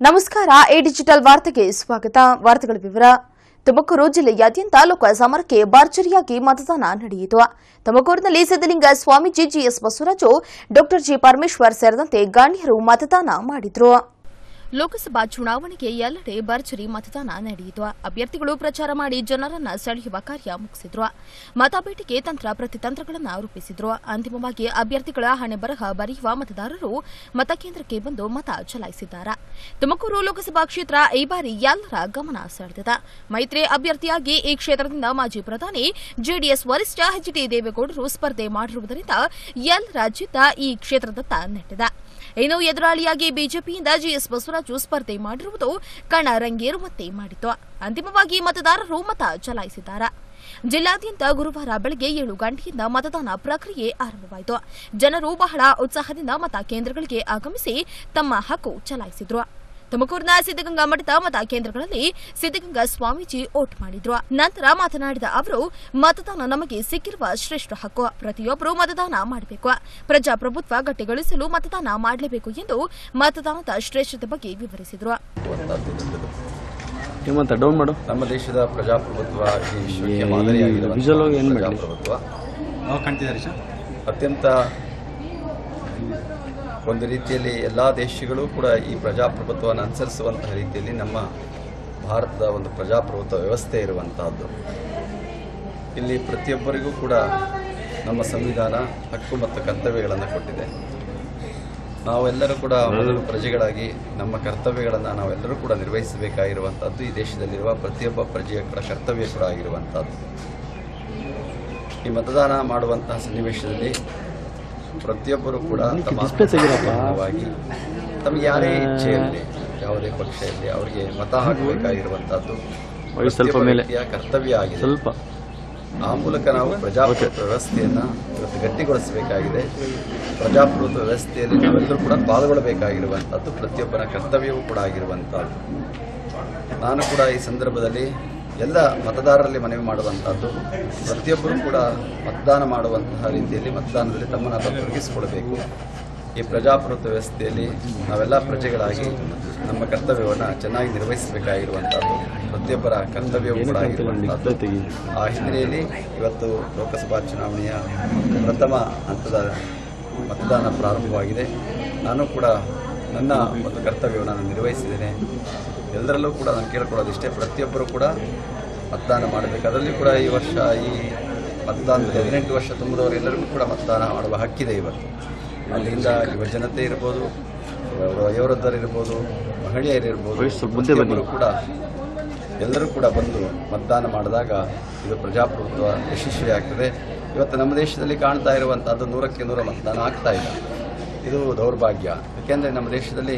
ನಮಸ್ಕಾರ A digital ವಾರ್ತೆಗೆ ಸ್ವಾಗತ ವಾರ್ತೆಗಳ ವಿವರ ತುಮಕೂರು ಜಿಲ್ಲೆಯಾದ್ಯಂತ ಲೋಕ ಸಮರಕ್ಕೆ ಭರ್ಜರಿಯಾಗಿ ಮತದಾನ ನಡೆಯಿತು ತುಮಕೂರಿನಲ್ಲಿ ಸಿದ್ದಲಿಂಗ ಸ್ವಾಮೀಜಿ ಜಿಎಸ್ ಬಸವರಾಜು ಡಾ ಜಿ ಪರಮೇಶ್ವರ್ ಸೇರಿದಂತೆ ಗಣ್ಯರು ಮತದಾನ ಮಾಡಿದ್ರು ಲೋಕಸಭಾ ಚುನಾವಣೆಗೆ ಎಲ್ಲೆಡೆ ಭರ್ಜರಿ ಮತದಾನ ನಡೆಯಿತು ಅಭ್ಯರ್ಥಿಗಳು ಪ್ರಚಾರ ಮಾಡಿ ಜನರನ್ನ ಸೆಳೆಯುವ ಕಾರ್ಯ ಮುಗಿಸಿದ್ರು ಮತಬೇಟಿಗೆ ತಂತ್ರ ಪ್ರತಿತಂತ್ರಗಳನ್ನು ರೂಪಿಸಿದ್ರು ಅಂತಿಮವಾಗಿ ಅಭ್ಯರ್ಥಿಗಳ ಹಣೆ ಬರಹ ಬರೆಯುವ ಮತದಾರರು ಮತಕೇಂದ್ರಕ್ಕೆ ಬಂದು ಮತ ಚಲಾಯಿಸಿದ್ದಾರೆ ತುಮಕೂರು ಲೋಕಸಭಾ ಕ್ಷೇತ್ರ ಈ ಬಾರಿ ಎಲ್ಲರ ಗಮನ ಸೆಳೆದಿದೆ ಮೈತ್ರಿ ಅಭ್ಯರ್ಥಿಯಾಗಿ ಈ ಕ್ಷೇತ್ರದಿಂದ ಮಾಜಿ ಪ್ರಧಾನಿ ಜೆಡಿಎಸ್ ವರಿಷ್ಠ ಎಚ್ ಡಿ ದೇವೇಗೌಡರು ಸ್ಪರ್ಧೆ ಮಾಡಿರುವುದರಿಂದ ಎಲ್ಲರ ಚಿತ್ತ ಈ ಕ್ಷೇತ್ರದತ್ತ ನೆಟ್ಟಿದೆ ಇನ್ನು ಎದುರಾಳಿಯಾಗಿ ಬಿಜೆಪಿಯಿಂದ ಜಿಎಸ್ ಬಸವರಾಜು ಸ್ಪರ್ಧೆ ಮಾಡಿರುವುದು ಕಣ ರಂಗೇರುವಂತೆ ಮಾಡಿತು ಅಂತಿಮವಾಗಿ ಮತದಾರರು ಮತ ಚಲಾಯಿಸಿದ್ದಾರೆ ಜಿಲ್ಲಾದ್ಯಂತ ಗುರುವಾರ ಬೆಳಗ್ಗೆ ಏಳು ಗಂಟೆಯಿಂದ ಮತದಾನ ಪ್ರಕ್ರಿಯೆ ಆರಂಭವಾಯಿತು ಜನರು ಬಹಳ ಉತ್ಸಾಹದಿಂದ ಮತ ಕೇಂದ್ರಗಳಿಗೆ ಆಗಮಿಸಿ ತಮ್ಮ ಹಕ್ಕು ಚಲಾಯಿಸಿದ್ರು ತುಮಕೂರಿನ ಸಿದ್ದಗಂಗಾ ಮಠದ ಮತ ಕೇಂದ್ರಗಳಲ್ಲಿ ಸಿದ್ದಗಂಗಾ ಸ್ವಾಮೀಜಿ ಓಟ್ ಮಾಡಿದ್ರು ನಂತರ ಮಾತನಾಡಿದ ಅವರು ಮತದಾನ ನಮಗೆ ಸಿಕ್ಕಿರುವ ಶ್ರೇಷ್ಠ ಹಕ್ಕು ಪ್ರತಿಯೊಬ್ಬರು ಮತದಾನ ಮಾಡಬೇಕು ಪ್ರಜಾಪ್ರಭುತ್ವ ಗಟ್ಟಿಗೊಳಿಸಲು ಮತದಾನ ಮಾಡಲೇಬೇಕು ಎಂದು ಮತದಾನದ ಶ್ರೇಷ್ಠತೆ ಬಗ್ಗೆ ವಿವರಿಸಿದರು ಹೇಮಂತ ಡೌನ್ ಮಾಡು ನಮ್ಮ ದೇಶದ ಪ್ರಜಾಪ್ರಭುತ್ವ ಈ ವಿಶ್ವಕ್ಕೆ ಮಾದರಿಯಾಗಿರುವಂತಹ visual ಆಗಿ ಏನ್ ಮಾಡ್ಲಿ? ಪ್ರಜಾಪ್ರಭುತ್ವ ನಾವು ಕಾಣ್ತಿದ್ದಾರೆ ಸರ್ ಅತ್ಯಂತ ಒಂದು ರೀತಿಯಲ್ಲಿ ಎಲ್ಲ ದೇಶಗಳು ಕೂಡ ಈ ಪ್ರಜಾಪ್ರಭುತ್ವವನ್ನು ಅನುಸರಿಸುವಂತಹ ರೀತಿಯಲ್ಲಿ ನಮ್ಮ ಭಾರತದ ಒಂದು ಪ್ರಜಾಪ್ರಭುತ್ವ ವ್ಯವಸ್ಥೆ ಇರುವಂತಹದ್ದು ಇಲ್ಲಿ ಪ್ರತಿಯೊಬ್ಬರಿಗೂ ಕೂಡ ನಮ್ಮ ಸಂವಿಧಾನ ಹಕ್ಕು ಮತ್ತು ಕರ್ತವ್ಯಗಳನ್ನು ಕೊಟ್ಟಿದೆ ನಾವೆಲ್ಲರೂ ಕೂಡ ಮೊದಲು ಪ್ರಜೆಗಳಾಗಿ ನಮ್ಮ ಕರ್ತವ್ಯಗಳನ್ನು ನಾವೆಲ್ಲರೂ ಕೂಡ ನಿರ್ವಹಿಸಬೇಕಾಗಿರುವಂಥದ್ದು ಈ ದೇಶದಲ್ಲಿರುವ ಪ್ರತಿಯೊಬ್ಬ ಪ್ರಜೆಯ ಕೂಡ ಕರ್ತವ್ಯ ಕೂಡ ಆಗಿರುವಂಥದ್ದು ಈ ಮತದಾನ ಮಾಡುವಂತಹ ಸನ್ನಿವೇಶದಲ್ಲಿ ಪ್ರತಿಯೊಬ್ಬರು ಕೂಡ ತಮ್ಮ display ತೆಗೀರಪ್ಪ. ಆತ್ಮಸಾಕ್ಷಿಗಾಗಿ ತಮಗೆ ಯಾರೇ ಇಚ್ಛೆ ಇರಲಿ ಯಾವುದೇ ಪಕ್ಷ ಇರಲಿ ಅವರಿಗೆ ಮತ ಹಾಕಬೇಕಾಗಿರುವಂತಹದ್ದು ವಯಸ್ಸು ಸ್ವಲ್ಪ ಪ್ರತಿಯೊಬ್ಬ ಮೇಲೆ. ವ್ಯಕ್ತಿಯ ಕರ್ತವ್ಯ ಆಗಿದೆ ಸ್ವಲ್ಪ ಆ ಮೂಲಕ ನಾವು ಪ್ರಜಾಪ್ರಭುತ್ವ ವ್ಯವಸ್ಥೆಯನ್ನ ಇವತ್ತು ಗಟ್ಟಿಗೊಳಿಸಬೇಕಾಗಿದೆ ಪ್ರಜಾಪ್ರಭುತ್ವ ವ್ಯವಸ್ಥೆಯಲ್ಲಿ ನಾವೆಲ್ಲರೂ ಕೂಡ ಪಾಲ್ಗೊಳ್ಳಬೇಕಾಗಿರುವಂತಹದ್ದು ಪ್ರತಿಯೊಬ್ಬನ ಕರ್ತವ್ಯವೂ ಕೂಡ ಆಗಿರುವಂತಹದ್ದು ನಾನು ಕೂಡ ಈ ಸಂದರ್ಭದಲ್ಲಿ ಎಲ್ಲ ಮತದಾರರಲ್ಲಿ ಮನವಿ ಮಾಡುವಂತಹದ್ದು ಪ್ರತಿಯೊಬ್ಬರು ಕೂಡ ಮತದಾನ ಮಾಡುವಂತಹ ರೀತಿಯಲ್ಲಿ ಮತದಾನದಲ್ಲಿ ತಮ್ಮನ್ನು ತಾವು ತೊಡಗಿಸಿಕೊಳ್ಬೇಕು ಈ ಪ್ರಜಾಪ್ರಭುತ್ವ ವ್ಯವಸ್ಥೆಯಲ್ಲಿ ನಾವೆಲ್ಲ ಪ್ರಜೆಗಳಾಗಿ ನಮ್ಮ ಕರ್ತವ್ಯವನ್ನು ಚೆನ್ನಾಗಿ ನಿರ್ವಹಿಸಬೇಕಾಗಿರುವಂತಹದ್ದು ಪ್ರತಿಯೊಬ್ಬರ ಕರ್ತವ್ಯವೂ ಕೂಡ ಆಗಿರುವಂತಹದ್ದು ತೆಗಿ ಆ ಹಿನ್ನೆಲೆಯಲ್ಲಿ ಇವತ್ತು ಲೋಕಸಭಾ ಚುನಾವಣೆಯ ಪ್ರಥಮ ಹಂತದ ಮತದಾನ ಪ್ರಾರಂಭವಾಗಿದೆ ನಾನು ಕೂಡ ನನ್ನ ಒಂದು ಕರ್ತವ್ಯವನ್ನು ನಾನು ನಿರ್ವಹಿಸಿದ್ದೇನೆ ಎಲ್ಲರಲ್ಲೂ ಕೂಡ ನಾನು ಕೇಳ್ಕೊಳ್ಳೋದಿಷ್ಟೇ ಪ್ರತಿಯೊಬ್ಬರು ಕೂಡ ಮತದಾನ ಮಾಡಬೇಕು ಅದರಲ್ಲಿ ಕೂಡ ಈ ವರ್ಷ ಈ ಮತದಾನದಲ್ಲಿ ಹದಿನೆಂಟು ವರ್ಷ ತುಂಬಿದವರೆಲ್ಲರಿಗೂ ಕೂಡ ಮತದಾನ ಮಾಡುವ ಹಕ್ಕಿದೆ ಇವತ್ತು ಅಲ್ಲಿಂದ ಯುವ ಜನತೆ ಇರ್ಬೋದು ವಯೋವೃದ್ಧರಿರ್ಬೋದು ಮಹಿಳೆಯರಿರ್ಬೋದು ವಯಸ್ಸು ಸ್ವಲ್ಪ ಮುಂದೆ ಬನ್ನಿ. ಪ್ರತಿಯೊಬ್ಬರು ಕೂಡ ಎಲ್ಲರೂ ಕೂಡ ಬಂದು ಮತದಾನ ಮಾಡಿದಾಗ ಇದು ಪ್ರಜಾಪ್ರಭುತ್ವ ಯಶಸ್ವಿ ಆಗ್ತದೆ ಇವತ್ತು ನಮ್ಮ ದೇಶದಲ್ಲಿ ಕಾಣ್ತಾ ಇರುವಂತಹದ್ದು ನೂರಕ್ಕೆ ನೂರ ಮತದಾನ ಆಗ್ತಾ ಇಲ್ಲ ಇದು ದೌರ್ಭಾಗ್ಯ ಯಾಕೆಂದ್ರೆ ನಮ್ಮ ದೇಶದಲ್ಲಿ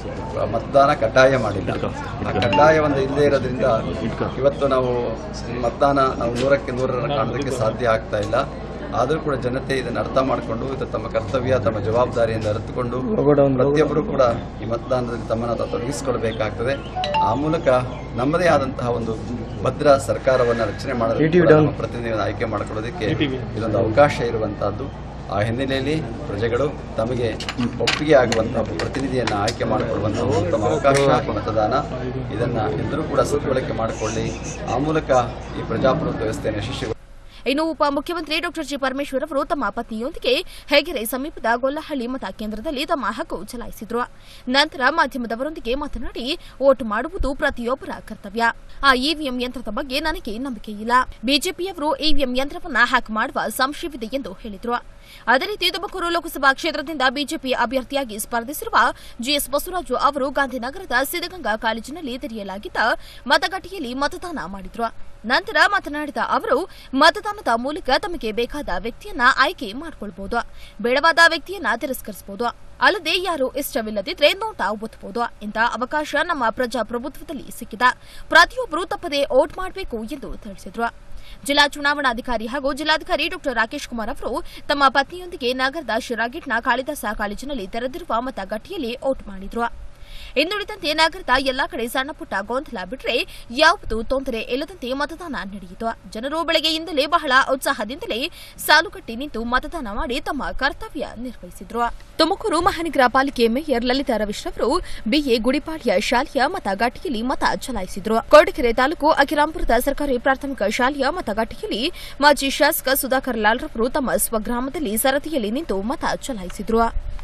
ಮತದಾನ ಕಡ್ಡಾಯ ಮಾಡಿಲ್ಲ ಆ ಕಡ್ಡಾಯ ಒಂದು ಇಲ್ಲದೆ ಇರೋದ್ರಿಂದ ಇವತ್ತು ನಾವು ಮತದಾನ ನಾವು ನೂರಕ್ಕೆ ನೂರರ ಕಾಣೋದಕ್ಕೆ ಸಾಧ್ಯ ಆಗ್ತಾ ಇಲ್ಲ ಆದರೂ ಕೂಡ ಜನತೆ ಇದನ್ನು ಅರ್ಥ ಮಾಡಿಕೊಂಡು ಇದು ತಮ್ಮ ಕರ್ತವ್ಯ ತಮ್ಮ ಜವಾಬ್ದಾರಿಯಿಂದ ಅರಿತುಕೊಂಡು ಪ್ರತಿಯೊಬ್ಬರು ಕೂಡ ಈ ಮತದಾನದಲ್ಲಿ ತಮ್ಮನ್ನು ತಾವು ತೊಡಗಿಸಿಕೊಳ್ಬೇಕಾಗ್ತದೆ ಆ ಮೂಲಕ ನಮ್ಮದೇ ಆದಂತಹ ಒಂದು ಭದ್ರ ಸರ್ಕಾರವನ್ನು ರಚನೆ ಮಾಡೋದಕ್ಕೆ ಕೂಡ ನಮ್ಮ ಪ್ರತಿನಿಧಿಯನ್ನು ಆಯ್ಕೆ ಮಾಡಿಕೊಳ್ಳೋದಕ್ಕೆ ಇದೊಂದು ಅವಕಾಶ ಇರುವಂತಹದ್ದು ಆ ಹಿನ್ನೆಲೆಯಲ್ಲಿ ಪ್ರಜೆಗಳು ತಮಗೆ ಒಪ್ಪಿಗೆ ಆಗುವಂತಹ ಒಬ್ಬ ಪ್ರತಿನಿಧಿಯನ್ನು ಆಯ್ಕೆ ಮಾಡಿಕೊಳ್ಳುವಂತಹ ಉತ್ತಮ ಅವಕಾಶ ಮತದಾನ ಇದನ್ನ ಎಲ್ಲರೂ ಕೂಡ ಸದ್ಬಳಕೆ ಮಾಡಿಕೊಳ್ಳಿ ಆ ಮೂಲಕ ಈ ಪ್ರಜಾಪ್ರಭುತ್ವ ವ್ಯವಸ್ಥೆಯನ್ನು ಯಶಸ್ವಿ ಇನ್ನು ಉಪಮುಖ್ಯಮಂತ್ರಿ ಡಾ ಜಿ ಪರಮೇಶ್ವರ್ ಅವರು ತಮ್ಮ ಪತ್ನಿಯೊಂದಿಗೆ ಹೆಗೆರೆ ಸಮೀಪದ ಗೊಲ್ಲಹಳ್ಳಿ ಮತ ಕೇಂದ್ರದಲ್ಲಿ ತಮ್ಮ ಹಕ್ಕು ಚಲಾಯಿಸಿದ್ರು ನಂತರ ಮಾಧ್ಯಮದವರೊಂದಿಗೆ ಮಾತನಾಡಿ ವೋಟ್ ಮಾಡುವುದು ಪ್ರತಿಯೊಬ್ಬರ ಕರ್ತವ್ಯ ಆ ಇವಿಎಂ ಯಂತ್ರದ ಬಗ್ಗೆ ನನಗೆ ನಂಬಿಕೆ ಇಲ್ಲ ಬಿಜೆಪಿಯವರು ಇವಿಎಂ ಯಂತ್ರವನ್ನ ಹ್ಯಾಕ್ ಮಾಡುವ ಸಂಶಯವಿದೆ ಎಂದು ಹೇಳಿದ್ರು ಅದೇ ರೀತಿ ತುಮಕೂರು ಲೋಕಸಭಾ ಕ್ಷೇತ್ರದಿಂದ ಬಿಜೆಪಿ ಅಭ್ಯರ್ಥಿಯಾಗಿ ಸ್ಪರ್ಧಿಸಿರುವ ಜಿಎಸ್ ಬಸವರಾಜು ಅವರು ಗಾಂಧಿನಗರದ ಸಿದ್ದಗಂಗಾ ಕಾಲೇಜಿನಲ್ಲಿ ತೆರೆಯಲಾಗಿದ್ದ ಮತಗಟ್ಟೆಯಲ್ಲಿ ಮತದಾನ ಮಾಡಿದ್ರು ನಂತರ ಮಾತನಾಡಿದ ಅವರು ಮತದಾನದ ಮೂಲಕ ತಮಗೆ ಬೇಕಾದ ವ್ಯಕ್ತಿಯನ್ನ ಆಯ್ಕೆ ಮಾಡಿಕೊಳ್ಬಹುದು ಬೇಡವಾದ ವ್ಯಕ್ತಿಯನ್ನ ತಿರಸ್ಕರಿಸಬಹುದು ಅಲ್ಲದೆ ಯಾರು ಇಷ್ಟವಿಲ್ಲದಿದ್ರೆ ನೋಟ ಒತ್ತಬಹುದು ಇಂಥ ಅವಕಾಶ ನಮ್ಮ ಪ್ರಜಾಪ್ರಭುತ್ವದಲ್ಲಿ ಸಿಕ್ಕಿದ ಪ್ರತಿಯೊಬ್ಬರು ತಪ್ಪದೆ ವೋಟ್ ಮಾಡಬೇಕು ಎಂದು ತಿಳಿಸಿದ್ರು ಜಿಲ್ಲಾ ಚುನಾವಣಾಧಿಕಾರಿ ಹಾಗೂ ಜಿಲ್ಲಾಧಿಕಾರಿ ಡಾ ರಾಕೇಶ್ ಕುಮಾರ್ ಅವರು ತಮ್ಮ ಪತ್ನಿಯೊಂದಿಗೆ ನಗರದ ಶಿರಾಗಿಟ್ನ ಕಾಳಿದಾಸ ಕಾಲೇಜಿನಲ್ಲಿ ತೆರೆದಿರುವ ಮತಗಟ್ಟೆಯಲ್ಲಿ ವೋಟ್ ಮಾಡಿದ್ರು ಇನ್ನುಳಿದಂತೆ ನಗರದ ಎಲ್ಲಾ ಕಡೆ ಸಣ್ಣ ಪುಟ್ಟ ಗೊಂದಲ ಬಿಟ್ಟರೆ ಯಾವುದೂ ತೊಂದರೆ ಇಲ್ಲದಂತೆ ಮತದಾನ ನಡೆಯಿತು ಜನರು ಬೆಳಗ್ಗೆಯಿಂದಲೇ ಬಹಳ ಉತ್ಸಾಹದಿಂದಲೇ ಸಾಲುಗಟ್ಟಿ ನಿಂತು ಮತದಾನ ಮಾಡಿ ತಮ್ಮ ಕರ್ತವ್ಯ ನಿರ್ವಹಿಸಿದ್ರು ತುಮಕೂರು ಮಹಾನಗರ ಪಾಲಿಕೆ ಮೇಯರ್ ಲಲಿತಾ ರವೀಶ್ ಅವರು ಬಿಎ ಗುಡಿಪಾಳ್ಯ ಶಾಲೆಯ ಮತಗಟ್ಟೆಯಲ್ಲಿ ಮತ ಚಲಾಯಿಸಿದ್ರು ಕೊರಟಗೆರೆ ತಾಲೂಕು ಅಕಿರಾಂಪುರದ ಸರ್ಕಾರಿ ಪ್ರಾಥಮಿಕ ಶಾಲೆಯ ಮತಗಟ್ಟೆಯಲ್ಲಿ ಮಾಜಿ ಶಾಸಕ ಸುಧಾಕರ್ ಲಾಲ್ ರವರು ತಮ್ಮ ಸ್ವಗ್ರಾಮದಲ್ಲಿ ಸರದಿಯಲ್ಲಿ ನಿಂತು ಮತ ಚಲಾಯಿಸಿದ್ರು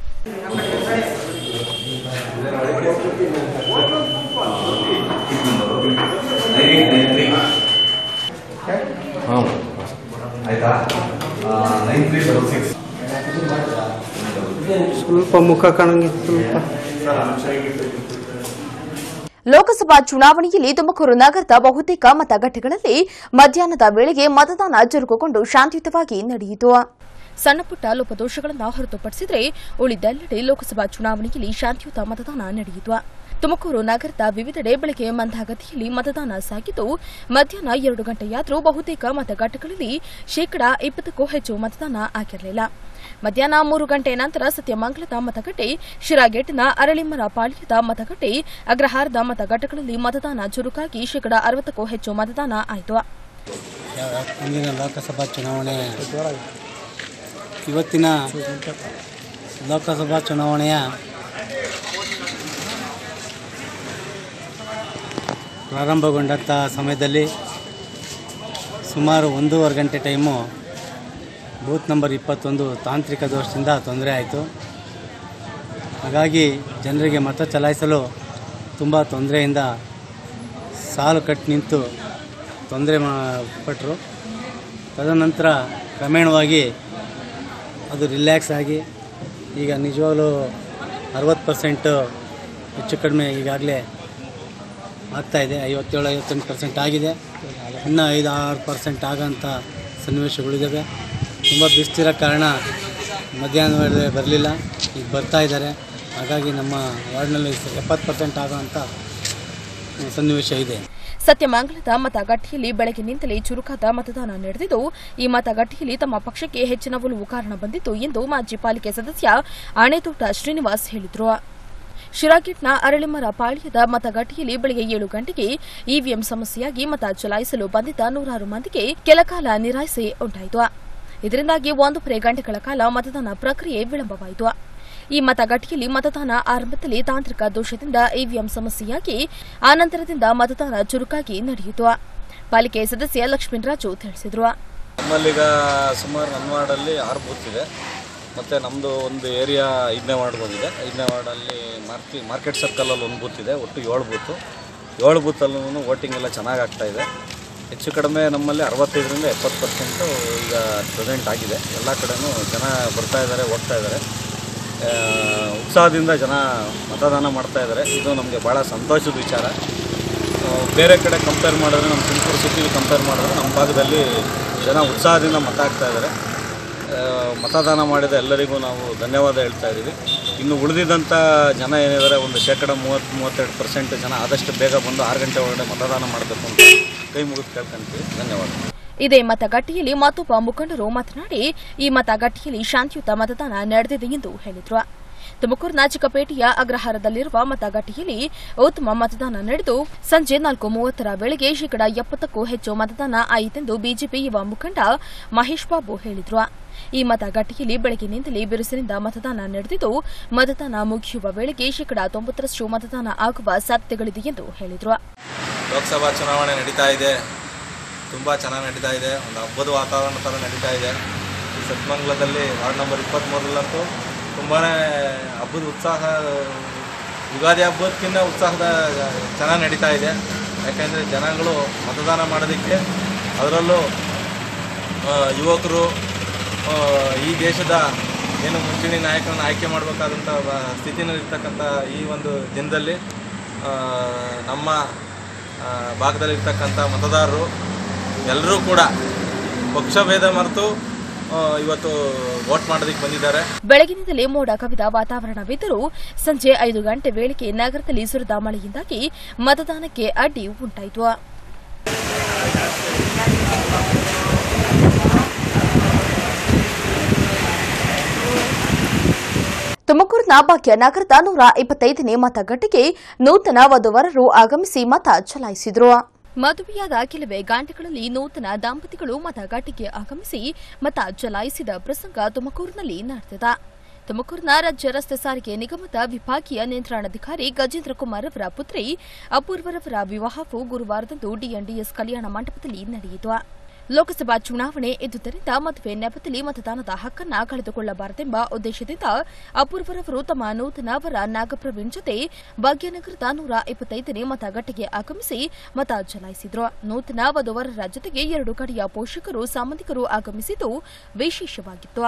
ಹಾಂ ಆಯ್ತಾ ನೈನ್ ತ್ರೀ ಡಬಲ್ ಸಿಕ್ಸ್ ಸ್ವಲ್ಪ ಮುಖ ಕಾಣಂಗೆ ಸ್ವಲ್ಪ ಲೋಕಸಭಾ ಚುನಾವಣೆಯಲ್ಲಿ ತುಮಕೂರು ನಗರದ ಬಹುತೇಕ ಮತಗಟ್ಟೆಗಳಲ್ಲಿ ಮಧ್ಯಾಹ್ನದ ವೇಳೆಗೆ ಮತದಾನ ಜರುಗಿಕೊಂಡು ಶಾಂತಿಯುತವಾಗಿ ನಡೆಯಿತು ಸಣ್ಣಪುಟ್ಟ ಲೋಪದೋಷಗಳನ್ನು ಹೊರತುಪಡಿಸಿದರೆ ಉಳಿದೆಲ್ಲೆಡೆ ಲೋಕಸಭಾ ಚುನಾವಣೆಯಲ್ಲಿ ಶಾಂತಿಯುತ ಮತದಾನ ನಡೆಯಿತು ತುಮಕೂರು ನಗರದ ವಿವಿಧೆಡೆ ಬೆಳಗ್ಗೆ ಮಂದಗತಿಯಲ್ಲಿ ಮತದಾನ ಸಾಗಿದ್ದು ಮಧ್ಯಾಹ್ನ ಎರಡು ಗಂಟೆಯಾದರೂ ಬಹುತೇಕ ಮತಗಟ್ಟೆಗಳಲ್ಲಿ ಶೇಕಡಾ ಇಪ್ಪತ್ತಕ್ಕೂ ಹೆಚ್ಚು ಮತದಾನ ಆಗಿರಲಿಲ್ಲ ಮಧ್ಯಾಹ್ನ ಮೂರು ಗಂಟೆ ನಂತರ ಸತ್ಯಮಂಗಲದ ಮತಗಟ್ಟೆ ಶಿರಾಗೇಟಿನ ಅರಳಿಮರ ಪಾಳ್ಯದ ಮತಗಟ್ಟೆ ಅಗ್ರಹಾರದ ಮತಗಟ್ಟೆಗಳಲ್ಲಿ ಮತದಾನ ಚುರುಕಾಗಿ ಶೇಕಡಾ ಅರವತ್ತಕ್ಕೂ ಹೆಚ್ಚು ಮತದಾನ ಆಯಿತು ಮುಂದಿನ ಲೋಕಸಭಾ ಚುನಾವಣೆ ಇವತ್ತಿನ ಲೋಕಸಭಾ ಚುನಾವಣೆಯ ಪ್ರಾರಂಭಗೊಂಡಂಥ ಸಮಯದಲ್ಲಿ ಸುಮಾರು ಒಂದೂವರೆ ಗಂಟೆ ಟೈಮು ಬೂತ್ ನಂಬರ್ ಇಪ್ಪತ್ತೊಂದು ತಾಂತ್ರಿಕ ದೋಷದಿಂದ ತೊಂದರೆ ಆಯಿತು ಹಾಗಾಗಿ ಜನರಿಗೆ ಮತ ಚಲಾಯಿಸಲು ತುಂಬ ತೊಂದರೆಯಿಂದ ಸಾಲು ಕಟ್ಟಿ ನಿಂತು ತೊಂದರೆ ಮಾ ಪಟ್ಟರು ತದನಂತರ ಕ್ರಮೇಣವಾಗಿ ಅದು ರಿಲ್ಯಾಕ್ಸ್ ಆಗಿ ಈಗ ನಿಜವಾಗ್ಲೂ ಅರವತ್ತು ಪರ್ಸೆಂಟು ಹೆಚ್ಚು ಕಡಿಮೆ ಈಗಾಗಲೇ ಆಗ್ತಾಯಿದೆ ಐವತ್ತೇಳು ಐವತ್ತೆಂಟು ಪರ್ಸೆಂಟ್ ಆಗಿದೆ ಇನ್ನೂ ಐದು ಆರು ಪರ್ಸೆಂಟ್ ಆಗೋಂಥ ಸನ್ನಿವೇಶಗಳಿದ್ದಾವೆ ತುಂಬ ಬಿಸ್ತಿರೋ ಕಾರಣ ಮಧ್ಯಾಹ್ನ ವೇಳೆ ಬರಲಿಲ್ಲ ಈಗ ಬರ್ತಾ ಇದ್ದಾರೆ ಹಾಗಾಗಿ ನಮ್ಮ ವಾರ್ಡ್ನಲ್ಲಿ ಎಪ್ಪತ್ತು ಪರ್ಸೆಂಟ್ ಆಗೋಂಥ ಸನ್ನಿವೇಶ ಇದೆ ಸತ್ಯಮಂಗಲದ ಮತಗಟ್ಟೆಯಲ್ಲಿ ಬೆಳಗಿನಿಂದಲೇ ಚುರುಕಾದ ಮತದಾನ ನಡೆದಿದ್ದು ಈ ಮತಗಟ್ಟೆಯಲ್ಲಿ ತಮ್ಮ ಪಕ್ಷಕ್ಕೆ ಹೆಚ್ಚಿನ ಒಲವು ಕಾರಣ ಬಂದಿತ್ತು ಎಂದು ಮಾಜಿ ಪಾಲಿಕೆ ಸದಸ್ಯ ಆಣೆತೋಟ ಶ್ರೀನಿವಾಸ್ ಹೇಳಿದರು ಶಿರಾಗಿಟ್ನ ಅರಳಿಮರ ಪಾಳ್ಯದ ಮತಗಟ್ಟೆಯಲ್ಲಿ ಬೆಳಗ್ಗೆ ಏಳು ಗಂಟೆಗೆ ಇವಿಎಂ ಸಮಸ್ಯೆಯಾಗಿ ಮತ ಚಲಾಯಿಸಲು ಬಂದಿದ್ದ ನೂರಾರು ಮಂದಿಗೆ ಕೆಲಕಾಲ ನಿರಾಸೆ ಉಂಟಾಯಿತು ಇದರಿಂದಾಗಿ ಒಂದೂವರೆ ಗಂಟೆಗಳ ಕಾಲ ಮತದಾನ ಪ್ರಕ್ರಿಯೆ ವಿಳಂಬವಾಯಿತು ಈ ಮತಗಟ್ಟೆಯಲ್ಲಿ ಮತದಾನ ಆರಂಭದಲ್ಲಿ ತಾಂತ್ರಿಕ ದೋಷದಿಂದ ಇವಿಎಂ ಸಮಸ್ಯೆಯಾಗಿ ಆನಂತರದಿಂದ ಮತದಾನ ಚುರುಕಾಗಿ ನಡೆಯಿತು ಪಾಲಿಕೆ ಸದಸ್ಯ ಲಕ್ಷ್ಮೀರಾಜು ತಿಳಿಸಿದರು ನಮ್ಮಲ್ಲೀಗ ಸುಮಾರು ನನ್ನ ವಾರ್ಡಲ್ಲಿ ಆರು ಬೂತ್ ಇದೆ ಮತ್ತು ನಮ್ಮದು ಒಂದು ಏರಿಯಾ ಐದನೇ ವಾರ್ಡ್ ಬಂದಿದೆ ಐದನೇ ವಾರ್ಡಲ್ಲಿ ಮಾರ್ಕಿ ಮಾರ್ಕೆಟ್ ಸರ್ಕಲಲ್ಲಿ ಒಂದು ಬೂತ್ ಇದೆ ಒಟ್ಟು ಏಳು ಬೂತು ಏಳು ಬೂತಲ್ಲೂ ವೋಟಿಂಗ್ ಎಲ್ಲ ಚೆನ್ನಾಗಿ ಆಗ್ತಾ ಇದೆ ಹೆಚ್ಚು ಕಡಿಮೆ ನಮ್ಮಲ್ಲಿ ಅರವತ್ತೈದರಿಂದ ಎಪ್ಪತ್ತು ಪರ್ಸೆಂಟು ಈಗ ಪ್ರೆಸೆಂಟ್ ಆಗಿದೆ ಎಲ್ಲ ಕಡೆನೂ ಜನ ಬರ್ತಾ ಇದ್ದಾರೆ ಹೋಗ್ತಾ ಇದ್ದಾರೆ ಆ, ಉತ್ಸಾಹದಿಂದ ಜನ ಮತದಾನ ಮಾಡ್ತಾ ಇದ್ದಾರೆ ಇದು ನಮಗೆ ಭಾಳ ಸಂತೋಷದ ವಿಚಾರ ಆ, ಬೇರೆ ಕಡೆ ಕಂಪೇರ್ ಮಾಡಿದ್ರೆ ನಮ್ಮ ತುಮಕೂರು ಸಿಟಿಲಿ ಕಂಪೇರ್ ಮಾಡಿದ್ರೆ ನಮ್ಮ ಭಾಗದಲ್ಲಿ ಜನ ಉತ್ಸಾಹದಿಂದ ಮತ ಹಾಕ್ತಾ ಇದ್ದಾರೆ ಆ, ಮತದಾನ ಮಾಡಿದ ಎಲ್ಲರಿಗೂ ನಾವು ಧನ್ಯವಾದ ಹೇಳ್ತಾ ಇದ್ದೀವಿ ಇನ್ನು ಉಳಿದಿದ್ದಂಥ ಜನ ಏನಿದ್ದಾರೆ ಒಂದು ಶೇಕಡ ಮೂವತ್ತು ಮೂವತ್ತೆರಡು ಪರ್ಸೆಂಟ್ ಜನ ಆದಷ್ಟು ಬೇಗ ಬಂದು ಆರು ಗಂಟೆ ಒಳಗಡೆ ಮತದಾನ ಮಾಡಬೇಕು ಅಂತ ಕೈ ಮುಗಿದು ಕೇಳ್ಕೊಂತೀವಿ ಧನ್ಯವಾದ ಇದೇ ಮತಗಟ್ಟೆಯಲ್ಲಿ ಮತ್ತೊಬ್ಬ ಮುಖಂಡರು ಮಾತನಾಡಿ ಈ ಮತಗಟ್ಟೆಯಲ್ಲಿ ಶಾಂತಿಯುತ ಮತದಾನ ನಡೆದಿದೆ ಎಂದು ಹೇಳಿದರು ತುಮಕೂರಿನ ಚಿಕ್ಕಪೇಟೆಯ ಅಗ್ರಹಾರದಲ್ಲಿರುವ ಮತಗಟ್ಟೆಯಲ್ಲಿ ಉತ್ತಮ ಮತದಾನ ನಡೆದು ಸಂಜೆ ನಾಲ್ಕು ಮೂವತ್ತರ ವೇಳೆಗೆ ಶೇಕಡಾ ಎಪ್ಪತ್ತಕ್ಕೂ ಹೆಚ್ಚು ಮತದಾನ ಆಯಿತೆಂದು ಬಿಜೆಪಿ ಯುವ ಮುಖಂಡ ಮಹೇಶ್ ಬಾಬು ಹೇಳಿದರು ಈ ಮತಗಟ್ಟೆಯಲ್ಲಿ ಬೆಳಗಿನಿಂದಲೇ ಬಿರುಸಿನಿಂದ ಮತದಾನ ನಡೆದಿದ್ದು ಮತದಾನ ಮುಗಿಯುವ ವೇಳೆಗೆ ಶೇಕಡಾ ತೊಂಬತ್ತರಷ್ಟು ಮತದಾನ ಆಗುವ ಸಾಧ್ಯತೆಗಳಿದೆ ಎಂದು ಹೇಳಿದರು ಲೋಕಸಭಾ ಚುನಾವಣೆ ನಡೀತಾ ಇದೆ ತುಂಬ ಚೆನ್ನಾಗಿ ನಡೀತಾ ಇದೆ ಒಂದು ಹಬ್ಬದ ವಾತಾವರಣ ಥರ ನಡೀತಾ ಇದೆ ಈ ಸತ್ಮಂಗಲದಲ್ಲಿ ವಾರ್ಡ್ ನಂಬರ್ ಇಪ್ಪತ್ತ್ಮೂರರಲ್ಲಂತೂ ತುಂಬಾ ಹಬ್ಬದ ಉತ್ಸಾಹ ಯುಗಾದಿ ಹಬ್ಬದಕ್ಕಿಂತ ಉತ್ಸಾಹದ ಚೆನ್ನಾಗಿ ನಡೀತಾ ಇದೆ ಯಾಕೆಂದರೆ ಜನಗಳು ಮತದಾನ ಮಾಡೋದಕ್ಕೆ ಅದರಲ್ಲೂ ಆ, ಯುವಕರು ಆ, ಈ ದೇಶದ ಏನು ಮುಂಚೂಣಿ ನಾಯಕರನ್ನು ಆಯ್ಕೆ ಮಾಡಬೇಕಾದಂಥ ಸ್ಥಿತಿನಲ್ಲಿರ್ತಕ್ಕಂಥ ಈ ಒಂದು ದಿನದಲ್ಲಿ ಆ, ನಮ್ಮ ಆ, ಭಾಗದಲ್ಲಿರ್ತಕ್ಕಂಥ ಮತದಾರರು ಎಲ್ಲರೂ ಕೂಡ ಪಕ್ಷಭೇದ ಮರೆತು ಆ, ಇವತ್ತು ವೋಟ್ ಮಾಡೋದಕ್ಕೆ ಬಂದಿದ್ದಾರೆ ಬೆಳಗಿನಿಂದಲೇ ಮೋಡ ಕವಿದ ವಾತಾವರಣವಿದ್ದರೂ ಸಂಜೆ ಐದು ಗಂಟೆ ವೇಳೆಗೆ ನಗರದಲ್ಲಿ ಸುರಿದ ಮಳೆಯಿಂದಾಗಿ ಮತದಾನಕ್ಕೆ ಅಡ್ಡಿ ಉಂಟಾಯಿತು ತುಮಕೂರಿನ ಭಾಗ್ಯನಗರದ ನೂರ ಇಪ್ಪತ್ತೈದನೇ ಮತಗಟ್ಟೆಗೆ ನೂತನ ವಧುವರರು ಆಗಮಿಸಿ ಮತ ಚಲಾಯಿಸಿದರು ಮದುವೆಯಾದ ಕೆಲವೇ ಗಂಟೆಗಳಲ್ಲಿ ನೂತನ ದಂಪತಿಗಳು ಮತಗಟ್ಟೆಗೆ ಆಗಮಿಸಿ ಮತ ಚಲಾಯಿಸಿದ ಪ್ರಸಂಗ ತುಮಕೂರಿನಲ್ಲಿ ನಡೆದಿದೆ ತುಮಕೂರಿನ ರಾಜ್ಯ ರಸ್ತೆ ಸಾರಿಗೆ ನಿಗಮದ ವಿಭಾಗೀಯ ನಿಯಂತ್ರಣಾಧಿಕಾರಿ ಗಜೇಂದ್ರ ಕುಮಾರ್ ಅವರ ಪುತ್ರಿ ಅಪೂರ್ವರವರ ವಿವಾಹವು ಗುರುವಾರದಂದು ಡಿಎನ್ಡಿಎಸ್ ಕಲ್ಯಾಣ ಮಂಟಪದಲ್ಲಿ ನಡೆಯಿತು ಲೋಕಸಭಾ ಚುನಾವಣೆ ಇದ್ದುದರಿಂದ ಮದುವೆ ನೆಪದಲ್ಲಿ ಮತದಾನದ ಹಕ್ಕನ್ನ ಕಳೆದುಕೊಳ್ಳಬಾರದೆಂಬ ಉದ್ದೇಶದಿಂದ ಅಪೂರ್ವರವರು ತಮ್ಮ ನೂತನ ವರ ನಾಗಪ್ರವೀಣ್ ಜೊತೆ ಭಾಗ್ಯನಗರದ ನೂರ ಇಪ್ಪತ್ತೈದನೇ ಮತಗಟ್ಟೆಗೆ ಆಗಮಿಸಿ ಮತ ಚಲಾಯಿಸಿದ್ರು ನೂತನ ವಧುವರರ ಜೊತೆಗೆ ಎರಡು ಕಡೆಯ ಪೋಷಕರು ಸಂಬಂಧಿಕರು ಆಗಮಿಸಿದ್ದು ವಿಶೇಷವಾಗಿತ್ತು